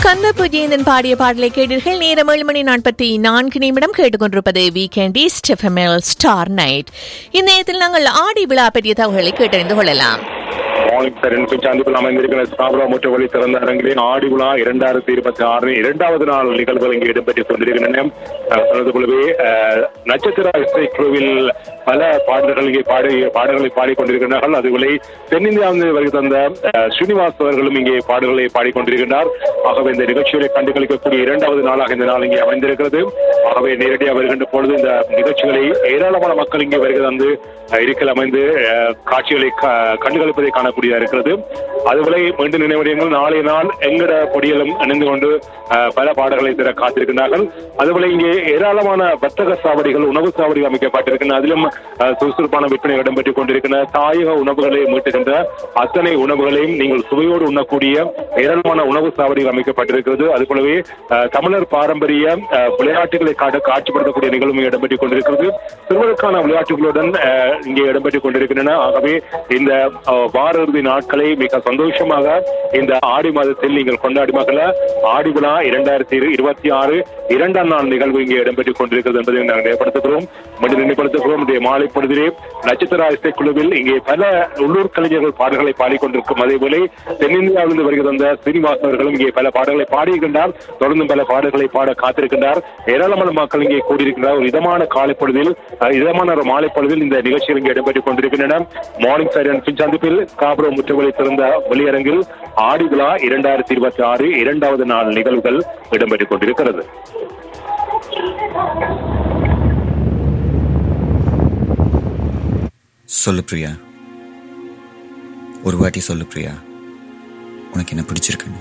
கந்த புஜேந்தன் பாடிய பாடலை கேட்டீர்கள் நேரம் ஏழு மணி நாற்பத்தி நான்கு நிமிடம் கேட்டுக்கொண்டிருப்பது weekend east FML star night இந்நேரத்தில் நாங்கள் ஆடி விழா பற்றிய தகவல்களை கேட்டறிந்து கொள்ளலாம் மார்னிங் சார் எனக்கு சந்திப்பில் அமைந்திருக்கிற சாபரா முற்ற வழி திறந்த அரங்கிலே ஆடி விழா இரண்டாயிரத்தி இருபத்தி ஆறு இரண்டாவது நாள் நிகழ்வுகள் இங்கே இடம்பெற்றுக் கொண்டிருக்கின்றன அஹ், சொன்னது போலவே அஹ், நட்சத்திர இசை குழுவில் பல பாடல்கள் இங்கே பாடி பாடல்களை பாடிக்கொண்டிருக்கிறார்கள் அதுகளை தென்னிந்தியாவிலிருந்து வருகை தந்த அஹ், ஸ்ரீனிவாஸ் அவர்களும் இங்கே பாடல்களை பாடிக்கொண்டிருக்கின்றார் ஆகவே இந்த நிகழ்ச்சிகளை கண்டுகளிக்கக்கூடிய இரண்டாவது நாளாக இந்த நாள் இங்கே அமைந்திருக்கிறது ஆகவே நேரடியாக வருகின்ற பொழுது இந்த நிகழ்ச்சிகளை ஏராளமான மக்கள் இங்கே வருகை தந்து அஹ், இருக்கையில் அமைந்து அஹ், காட்சிகளை க- கண்டுகளிப்பதை காணக்கூடியதாக இருக்கிறது அதுபோல மீண்டும் நினைவடையங்கள் நாளைய நாள் எங்கட பொடியலும் இணைந்து கொண்டு அஹ், பல பாடல்களை திற காத்திருக்கிறார்கள் அதுபோல இங்கே ஏராளமான வர்த்தக சாவடிகள் உணவு சாவடிகள் அமைக்கப்பட்டிருக்கின்றன அதிலும் அஹ், சுறுசுறுப்பான விற்பனை இடம்பெற்றுக் கொண்டிருக்கின்றன தாயக உணவுகளை மீட்டுகின்ற அத்தனை உணவுகளையும் நீங்கள் சுவையோடு உண்ணக்கூடிய ஏராளமான உணவு சாவடிகள் அமைக்கப்பட்டிருக்கிறது அதுபோலவே அஹ், தமிழர் பாரம்பரிய அஹ், விளையாட்டுகளை காட்ட காட்சிப்படுத்தக்கூடிய நிகழ்வும் இடம்பெற்றுக் கொண்டிருக்கிறது சிறுவருக்கான விளையாட்டுகளுடன் அஹ், இங்கே இடம்பெற்றுக் கொண்டிருக்கின்றன ஆகவே இந்த அஹ், வார இறுதி நாட்களை மிக சந்தோஷமாக இந்த ஆடி மாதத்தில் நீங்கள் கொண்டாடி மகள ஆடி விழா இரண்டாயிரத்தி இருபத்தி ஆறு இரண்டாம் நாள் நிகழ்வு இங்கே இடம்பெற்றுக் கொண்டிருக்கிறது என்பதை நாங்கள் நினைப்படுத்துகிறோம் மீண்டும் நினைப்படுத்துகிறோம் இன்றைய மாலை பொழுதிலே நட்சத்திர இசை குழுவில் இங்கே பல உள்ளூர் கலைஞர்கள் பாடல்களை பாடிக்கொண்டிருக்கும் அதேபோல தென்னிந்தியாவிலிருந்து வருகை தந்த ஸ்ரீனிவாசன் அவர்களும் இங்கே பல பாடல்களை பாடியிருக்கின்றார் தொடர்ந்தும் பல பாடல்களை பாட காத்திருக்கின்றார் ஏராளமான மக்கள் இங்கே கூடியிருக்கின்றார் ஒரு இதமான காலை பொழுதில் அஹ், இதமான ஒரு மாலை பொழுதில் இந்த நிகழ்ச்சிகள் இங்கே இடம்பெற்றுக் கொண்டிருக்கின்றன மார்னிங் சைரன் சந்திப்பில் காபுரம் முற்றுவலை திறந்த வெளியரங்கில் ஆடி விழா இரண்டாயிரத்தி இருபத்தி ஆறு இரண்டாவது நாள் நிகழ்வுகள் இடம்பெற்றுக் கொண்டிருக்கிறது சொல்லு பிரியா ஒரு வாட்டி சொல்லு பிரியா உனக்கு என்ன பிடிச்சிருக்குன்னு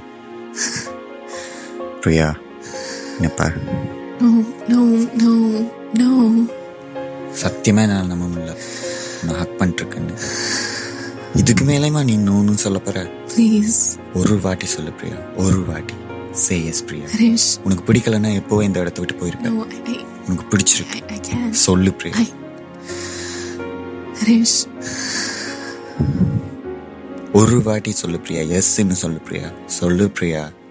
பிரியா என்னப்பா No, no, no, no. சத்தியமா என்னால் நம்ப முடியல நான் ஹக் பண்ணிருக்கேன்னு இதுக்கு மேலேயுமா நீ நோன்னு சொல்ல போற Please, ஒரு வாட்டி சொல்லு பிரியா ஒரு வாட்டி சே எஸ் பிரியா Harish. உனக்கு பிடிக்கலன்னா எப்போ இந்த இடத்த விட்டு போயிருப்பேன் No, I, உனக்கு பிடிச்சிருக்கு I, I can't. சொல்லு பிரியா I. Harish. ஒரு வாட்டி சொல்லு பிரியா எஸ்ன்னு சொல்லு பிரியா சொல்லு பிரியா